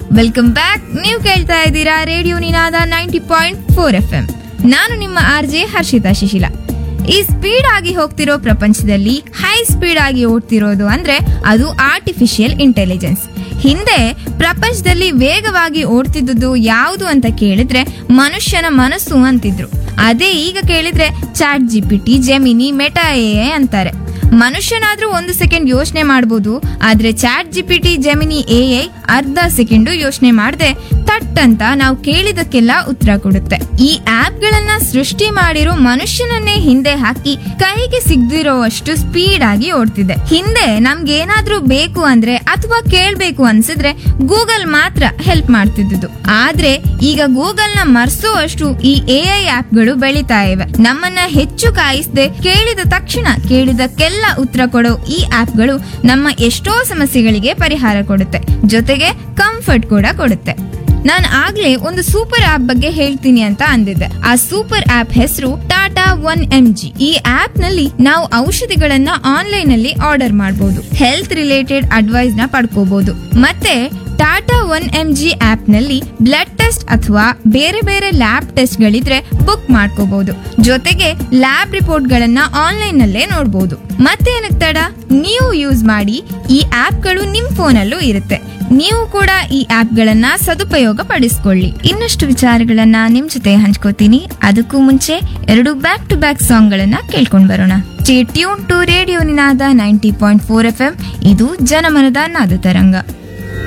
welcome back ನೀವು ಕೇಳ್ತಾ ಇದ್ದೀರಾ radio Ninaada ninety point four F M ನಾನು ನಿಮ್ಮ ಆರ್ ಜೆ ಹರ್ಷಿತಾ ಶಿಶಿಲ ಈ ಸ್ಪೀಡ್ ಆಗಿ ಹೋಗ್ತಿರೋ ಪ್ರಪಂಚದಲ್ಲಿ ಹೈ ಸ್ಪೀಡ್ ಆಗಿ ಓಡ್ತಿರೋದು ಅಂದ್ರೆ ಅದು ಆರ್ಟಿಫಿಷಿಯಲ್ ಇಂಟೆಲಿಜೆನ್ಸ್ ಹಿಂದೆ ಪ್ರಪಂಚದಲ್ಲಿ ವೇಗವಾಗಿ ಓಡ್ತಿದ್ದುದು ಯಾವುದು ಅಂತ ಕೇಳಿದ್ರೆ ಮನುಷ್ಯನ ಮನಸ್ಸು ಅಂತಿದ್ರು ಅದೇ ಈಗ ಕೇಳಿದ್ರೆ chat G P T Gemini Meta AI ಅಂತಾರೆ ಮನುಷ್ಯನಾದ್ರೂ ಒಂದು ಸೆಕೆಂಡ್ ಯೋಚನೆ ಮಾಡ್ಬೋದು ಆದ್ರೆ chat G P T Gemini AI ಅರ್ಧ ಸೆಕೆಂಡು ಯೋಚನೆ ಮಾಡದೆ ತಟ್ ಅಂತ ನಾವು ಕೇಳಿದಕ್ಕೆಲ್ಲ ಉತ್ತರ ಕೊಡುತ್ತೆ ಈ ಆಪ್ ಗಳನ್ನ ಸೃಷ್ಟಿ ಮಾಡಿರೋ ಮನುಷ್ಯನನ್ನೇ ಹಿಂದೆ ಹಾಕಿ ಕೈಗೆ ಸಿಗದಿರೋವಷ್ಟು ಸ್ಪೀಡ್ ಆಗಿ ಓಡ್ತಿದೆ ಹಿಂದೆ ನಮ್ಗೆ ಏನಾದ್ರೂ ಬೇಕು ಅಂದ್ರೆ ಅಥವಾ ಕೇಳ್ಬೇಕು ಅನ್ಸಿದ್ರೆ ಗೂಗಲ್ ಮಾತ್ರ ಹೆಲ್ಪ್ ಮಾಡ್ತಿದ್ದು ಆದ್ರೆ ಈಗ ಗೂಗಲ್ ನ ಮರ್ಸೋವಷ್ಟು ಈ ಎ ಐ ಗಳು ಬೆಳಿತಾ ಇವೆ ನಮ್ಮನ್ನ ಹೆಚ್ಚು ಕಾಯಿಸದೆ ಕೇಳಿದ ತಕ್ಷಣ ಕೇಳಿದಕ್ಕೆಲ್ಲ ಉತ್ತರ ಕೊಡೋ ಈ ಗಳು ನಮ್ಮ ಎಷ್ಟೋ ಸಮಸ್ಯೆಗಳಿಗೆ ಪರಿಹಾರ ಕೊಡುತ್ತೆ ಜೊತೆಗೆ ಕಂಫರ್ಟ್ ಕೂಡ ಕೊಡುತ್ತೆ ನಾನು ಆಗ್ಲೇ ಒಂದು ಸೂಪರ್ ಆಪ್ ಬಗ್ಗೆ ಹೇಳ್ತೀನಿ ಅಂತ ಅಂದಿದ್ದೆ ಆ ಸೂಪರ್ ಆಪ್ ಹೆಸರು ಟಾಟಾ ಒನ್ ಎಂ ಜಿ ಈ ಆಪ್ ನಲ್ಲಿ ನಾವು ಔಷಧಿಗಳನ್ನ ಆನ್ಲೈನ್ ಅಲ್ಲಿ ಆರ್ಡರ್ ಮಾಡಬಹುದು ಹೆಲ್ತ್ ರಿಲೇಟೆಡ್ ಅಡ್ವೈಸ್ ನ ಪಡ್ಕೋಬಹುದು ಮತ್ತೆ Tata one M G app ನಲ್ಲಿ ಬ್ಲಡ್ ಟೆಸ್ಟ್ ಅಥವಾ ಬೇರೆ ಬೇರೆ ಲ್ಯಾಬ್ ಟೆಸ್ಟ್ ಗಳಿದ್ರೆ ಬುಕ್ ಮಾಡ್ಕೋಬಹುದು ಜೊತೆಗೆ ಲ್ಯಾಬ್ ರಿಪೋರ್ಟ್ ಗಳನ್ನ ಆನ್ಲೈನ್ ನಲ್ಲೇ ನೋಡಬಹುದು ಮತ್ತೇನಕ್ ತಡ ನೀವು ಯೂಸ್ ಮಾಡಿ ಈ ಆಪ್ ಗಳು ನಿಮ್ ಫೋನಲ್ಲೂ ಇರುತ್ತೆ ನೀವು ಕೂಡ ಈ ಆಪ್ ಗಳನ್ನ ಸದುಪಯೋಗ ಪಡಿಸ್ಕೊಳ್ಳಿ ಇನ್ನಷ್ಟು ವಿಚಾರಗಳನ್ನ ನಿಮ್ ಜೊತೆ ಹಂಚ್ಕೋತೀನಿ ಅದಕ್ಕೂ ಮುಂಚೆ ಎರಡು ಬ್ಯಾಕ್ ಟು ಬ್ಯಾಕ್ ಸಾಂಗ್ ಗಳನ್ನ ಕೇಳ್ಕೊಂಡ್ ಬರೋಣ tune to radio Ninaada ninety point four F M ಇದು ಜನಮನದ ನಾದ ತರಂಗ